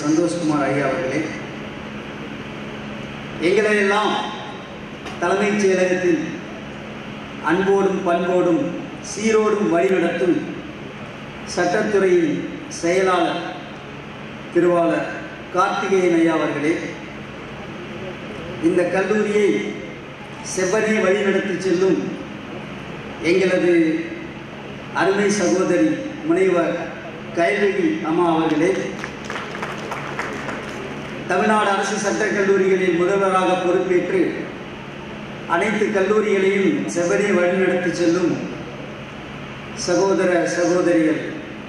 சந்தோஷ்குமார் ஐயா அவர்களே எங்களை எல்லாம் தலைமைச் செயலகத்தில் அன்போடும் பண்போடும் சீரோடும் வழிநடத்தும் சட்டத்துறையின் செயலாளர் திருவாளர் கார்த்திகேயன் ஐயா அவர்களே இந்த கல்லூரியை செவ்வனே வழிநடத்தி செல்லும் எங்களது அருமை சகோதரி முனைவர் கைல்வெளி அம்மா அவர்களே தமிழ்நாடு அரசு சட்டக் கல்லூரிகளில் முதல்வராக பொறுப்பேற்று அனைத்து கல்லூரிகளையும் செவ்வனே வழிநடத்தி செல்லும் சகோதர சகோதரிகள்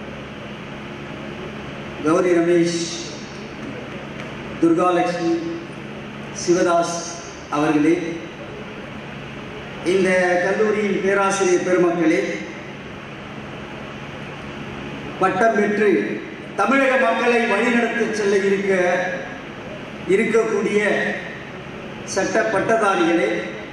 கௌரி ரமேஷ் துர்காலட்சுமி சிவதாஸ் அவர்களே இந்த கல்லூரியின் பேராசிரியர் பெருமக்களே பட்டம் பெற்று தமிழக மக்களை வழிநடத்தி செல்ல இருக்க இருக்கக்கூடிய சட்ட பட்டதாரிகளே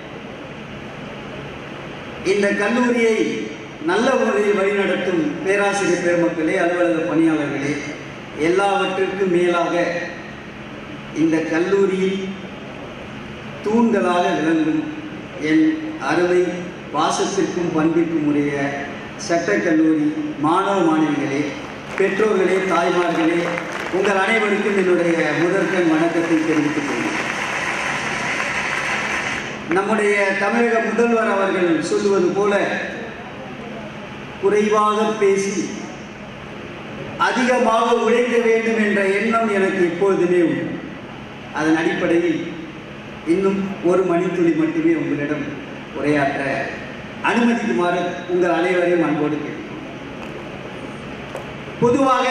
இந்த கல்லூரியை நல்ல முறையில் வழிநடத்தும் பேராசிரியர் பெருமக்களே அலுவலக பணியாளர்களே எல்லாவற்றிற்கும் மேலாக இந்த கல்லூரியில் தூண்களாக விளங்கும் என் அருமை வாசத்திற்கும் பண்பிற்கும் உரிய சட்டக் கல்லூரி மாணவ மாணவிகளே பெற்றோர்களே தாய்மார்களே உங்கள் அனைவருக்கும் என்னுடைய முதற்கண் வணக்கத்தை தெரிவித்துக் கொள்கிறேன் நம்முடைய தமிழக முதல்வர் அவர்கள் சொல்லுவது போல குறைவாக பேசி அதிகமாக உழைக்க வேண்டும் என்ற எண்ணம் எனக்கு எப்பொழுதுமே உண்டு அதன் அடிப்படையில் இன்னும் ஒரு மணித்துளி மட்டுமே உங்களிடம் உரையாற்ற அனுமதிக்குமாறு உங்கள் அனைவரையும் அன்போடு கேட்கிறேன் பொதுவாக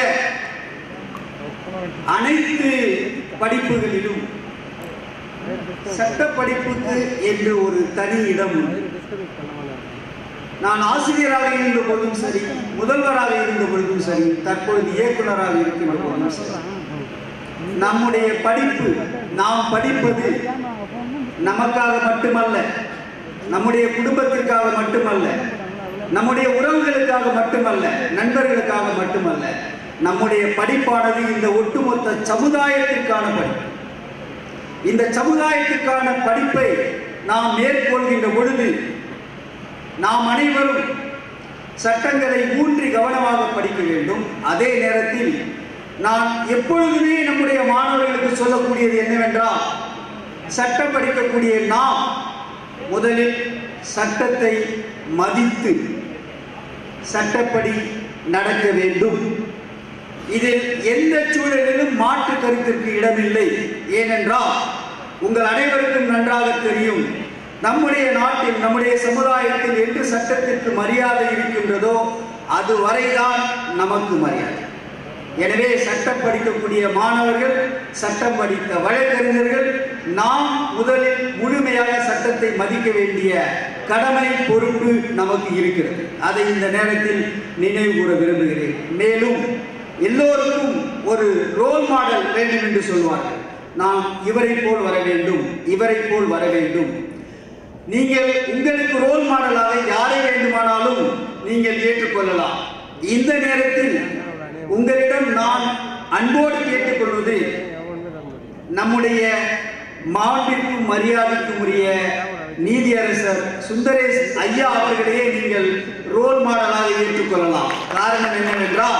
அனைத்து படிப்புகளிலும் சட்ட படிப்புக்கு என்று ஒரு தனி இடம் உண்டு நான் ஆசிரியராக இருந்த பொழுதும் சரி முதல்வராக இருந்த பொழுதும் சரி தற்பொழுது இயக்குனராக இருக்கின்ற பொழுதும் சரி நம்முடைய படிப்பு நாம் படிப்பது நமக்காக மட்டுமல்ல நம்முடைய குடும்பத்திற்காக மட்டுமல்ல நம்முடைய உறவுகளுக்காக மட்டுமல்ல நண்பர்களுக்காக மட்டுமல்ல நம்முடைய படிப்பானது இந்த ஒட்டுமொத்த சமுதாயத்திற்கான படிப்பு இந்த சமுதாயத்திற்கான படிப்பை நாம் மேற்கொள்கின்ற பொழுது நாம் அனைவரும் சட்டங்களை ஊன்றி கவனமாக படிக்க வேண்டும் அதே நேரத்தில் நான் எப்பொழுதுமே நம்முடைய மாணவர்களுக்கு சொல்லக்கூடியது என்னவென்றால் சட்டம் படிக்கக்கூடிய நாம் முதலில் சட்டத்தை மதித்து சட்டப்படி நடக்க வேண்டும் இதில் எந்த சூழலிலும் மாற்று கருத்திற்கு இடமில்லை ஏனென்றால் உங்கள் அனைவருக்கும் நன்றாக தெரியும் நம்முடைய நாட்டில் நம்முடைய சமுதாயத்தில் என்று சட்டத்திற்கு மரியாதை இருக்கின்றதோ அது வரைதான் நமக்கு மரியாதை எனவே சட்டம் படிக்கக்கூடிய மாணவர்கள் சட்டம் படித்த வழக்கறிஞர்கள் நாம் முதலில் முழுமையாக சட்டத்தை மதிக்க வேண்டிய கடமை பொறுப்பு நமக்கு இருக்கிறது அதை இந்த நேரத்தில் நினைவு கூற விரும்புகிறேன் மேலும் எல்லோருக்கும் ஒரு ரோல் மாடல் வேண்டும் என்று சொல்வார்கள் நாம் இவரை போல் வர வேண்டும் இவரை போல் வர வேண்டும் நீங்கள் உங்களுக்கு ரோல் மாடலாக யாரை வேண்டுமானாலும் நீங்கள் ஏற்றுக்கொள்ளலாம் இந்த நேரத்தில் உங்களிடம் நான் அன்போடு கேட்டுக்கொள்வது நம்முடைய மாண்பிற்கும் மரியாதைக்கும் உரிய நீதியரசர் சுந்தரேஷ் ஐயா அவர்களையே நீங்கள் ரோல் மாடலாக ஏற்றுக்கொள்ளலாம் காரணம் என்னவென்றால்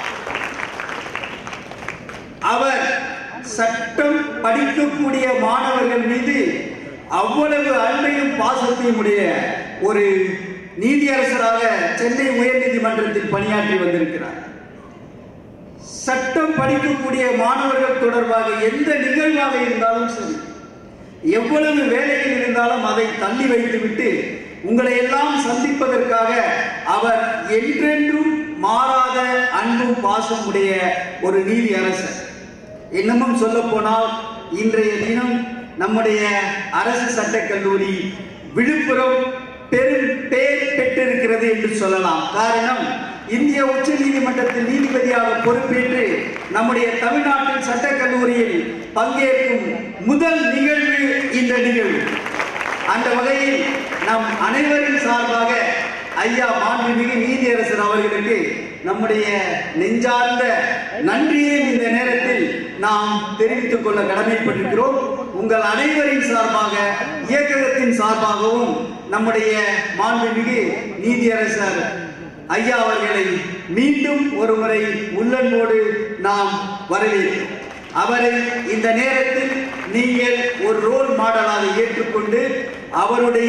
அவர் சட்டம் படிக்கக்கூடிய மாணவர்கள் மீது அவ்வளவு அன்பையும் பாசத்தையும் உடைய ஒரு நீதியரசராக சென்னை உயர்நீதிமன்றத்தில் பணியாற்றி வந்திருக்கிறார் சட்டம் படிக்கக்கூடிய மாணவர்கள் தொடர்பாக எந்த நிகழ்வாக இருந்தாலும் சரி எவ்வளவு வேலைகள் இருந்தாலும் அதை தள்ளி வைத்துவிட்டு உங்களை எல்லாம் சந்திப்பதற்காக அவர் என்றென்றும் மாறாத அன்பும் பாசம் உடைய ஒரு நீதி அரசர் இன்னமும் சொல்ல போனால் இன்றைய தினம் நம்முடைய அரசு சட்டக் கல்லூரி விழுப்புரம் பெரும் பேர் பெற்றிருக்கிறது என்று சொல்லலாம் காரணம் இந்திய உச்ச நீதிமன்றத்தில் நீதிபதியாக பொறுப்பேற்று நம்முடைய தமிழ்நாட்டின் சட்டக் கல்லூரியில் பங்கேற்கும் முதல் நிகழ்வு இந்த நிகழ்வு அந்த வகையில் நம் அனைவரின் சார்பாக ஐயா மாண்புமிகு நீதியரசர் அவர்களுக்கு நம்முடைய நெஞ்சார்ந்த நன்றியையும் இந்த நேரத்தில் நாம் தெரிவித்துக் கொள்ள கடமைப்பட்டிருக்கிறோம் உங்கள் அனைவரின் சார்பாக இயக்ககத்தின் சார்பாகவும் நம்முடைய மாண்புமிகு நீதியரசர் ஐயா அவர்களை மீண்டும் ஒருமுறை உள்ளன்போடு நாம் வரவேற்கிறோம் அவரை இந்த நேரத்தில் நீங்கள் ஒரு ரோல் மாடலாக ஏற்றுக்கொண்டு அவருடைய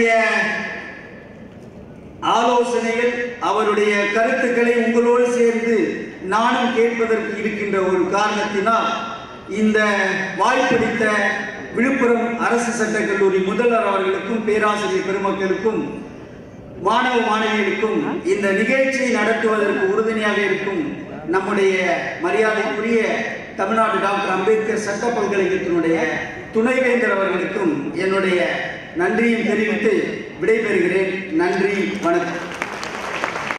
ஆலோசனைகள் அவருடைய கருத்துக்களை உங்களோடு சேர்ந்து நானும் கேட்பதற்கு இருக்கின்ற ஒரு காரணத்தினால் இந்த வாய்ப்பளித்த விழுப்புரம் அரசு சட்டக் கல்லூரி முதல்வர் அவர்களுக்கும் பேராசிரியர் பெருமக்களுக்கும் மாணவ மாணவிகளுக்கும் இந்த நிகழ்ச்சியை நடத்துவதற்கு உறுதுணையாக இருக்கும் நம்முடைய மரியாதைக்குரிய தமிழ்நாடு டாக்டர் அம்பேத்கர் சட்ட பல்கலைக்கழகத்தினுடைய துணைவேந்தர் அவர்களுக்கும் என்னுடைய நன்றியும் தெரிவித்து விடைபெறுகிறேன் நன்றி வணக்கம்